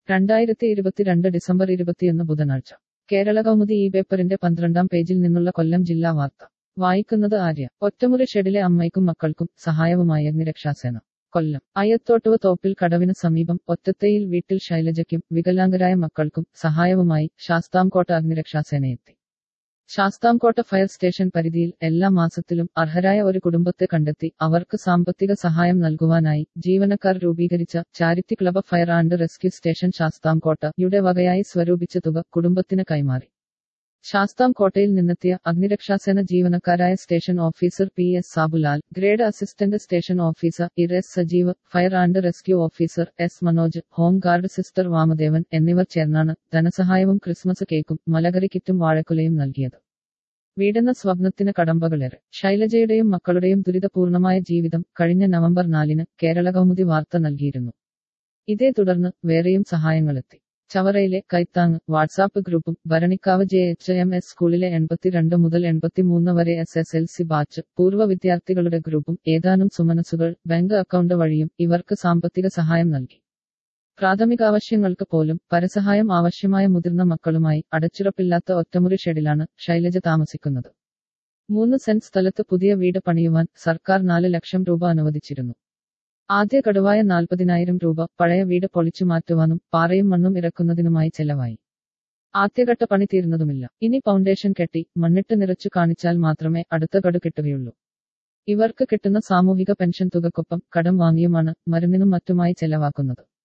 രണ്ടായിരത്തി ഇരുപത്തിരണ്ട് ഡിസംബർ ഇരുപത്തിയൊന്ന് ബുധനാഴ്ച കേരള കൗമുദി ഈ പേപ്പറിന്റെ പന്ത്രണ്ടാം പേജിൽ നിന്നുള്ള കൊല്ലം ജില്ലാ വാർത്ത വായിക്കുന്നത് ആര്യ ഒറ്റമുറി ഷെഡിലെ അമ്മയ്ക്കും മക്കൾക്കും സഹായവുമായി അഗ്നിരക്ഷാസേന കൊല്ലം അയ്യത്തോട്ടുവ തോപ്പിൽ കടവിന് സമീപം ഒറ്റത്തയിൽ വീട്ടിൽ ശൈലജയ്ക്കും വികലാംഗരായ മക്കൾക്കും സഹായവുമായി ശാസ്താംകോട്ട അഗ്നിരക്ഷാസേനയെത്തി ശാസ്താംകോട്ട ഫയർ സ്റ്റേഷൻ പരിധിയിൽ എല്ലാ മാസത്തിലും അർഹരായ ഒരു കുടുംബത്തെ കണ്ടെത്തി അവർക്ക് സാമ്പത്തിക സഹായം നൽകുവാനായി ജീവനക്കാർ രൂപീകരിച്ച charity club fire and rescue station Sasthamcotta യുടെ വകയായി സ്വരൂപിച്ച തുക കുടുംബത്തിന് കൈമാറി ശാസ്താംകോട്ടയിൽ നിന്നെത്തിയ അഗ്നിരക്ഷാസേന ജീവനക്കാരായ station officer P S Sabulal grade assistant station officer R S Sajeev fire and rescue officer S Manoj home guard sister Vamadevan എന്നിവർ ചേർന്നാണ് ധനസഹായവും ക്രിസ്മസ് കേക്കും മലകറി കിറ്റും വാഴക്കുലയും നൽകിയത് വീടെന്ന സ്വപ്നത്തിന് കടമ്പകളേറെ ശൈലജയുടെയും മക്കളുടെയും ദുരിതപൂർണമായ ജീവിതം കഴിഞ്ഞ നവംബർ നാലിന് കേരള കൗമുദി വാർത്ത നൽകിയിരുന്നു ഇതേ തുടർന്ന് വേറെയും സഹായങ്ങളെത്തി ചവറയിലെ കൈത്താങ് വാട്സാപ്പ് ഗ്രൂപ്പും Bharanikkavu J H M S സ്കൂളിലെ എൺപത്തിരണ്ട് മുതൽ എൺപത്തിമൂന്ന് വരെ S S L C batch പൂർവ്വ വിദ്യാർത്ഥികളുടെ ഗ്രൂപ്പും ഏതാനും സുമനസുകൾ ബാങ്ക് അക്കൗണ്ട് വഴിയും ഇവർക്ക് സാമ്പത്തിക സഹായം നൽകി പ്രാഥമികാവശ്യങ്ങൾക്ക് പോലും പരസഹായം ആവശ്യമായ മുതിർന്ന മക്കളുമായി അടച്ചുറപ്പില്ലാത്ത ഒറ്റമുറി ഷെഡിലാണ് ശൈലജ താമസിക്കുന്നത് മൂന്ന് സെന്റ് സ്ഥലത്ത് പുതിയ വീട് പണിയുവാൻ സർക്കാർ നാല് ലക്ഷം രൂപ അനുവദിച്ചിരുന്നു ആദ്യ ഗഡുവായ നാൽപ്പതിനായിരം രൂപ പഴയ വീട് പൊളിച്ചു മാറ്റുവാനും പാറയും മണ്ണും ഇറക്കുന്നതിനുമായി ചെലവായി ആദ്യഘട്ട പണി തീർന്നതുമില്ല ഇനി ഫൗണ്ടേഷൻ കെട്ടി മണ്ണിട്ട് നിറച്ചു കാണിച്ചാൽ മാത്രമേ അടുത്ത ഗഡു കിട്ടുകയുള്ളൂ ഇവർക്ക് കിട്ടുന്ന സാമൂഹിക പെൻഷൻ തുകക്കൊപ്പം കടം വാങ്ങിയുമാണ് മരുന്നിനും മറ്റുമായി ചെലവാക്കുന്നത്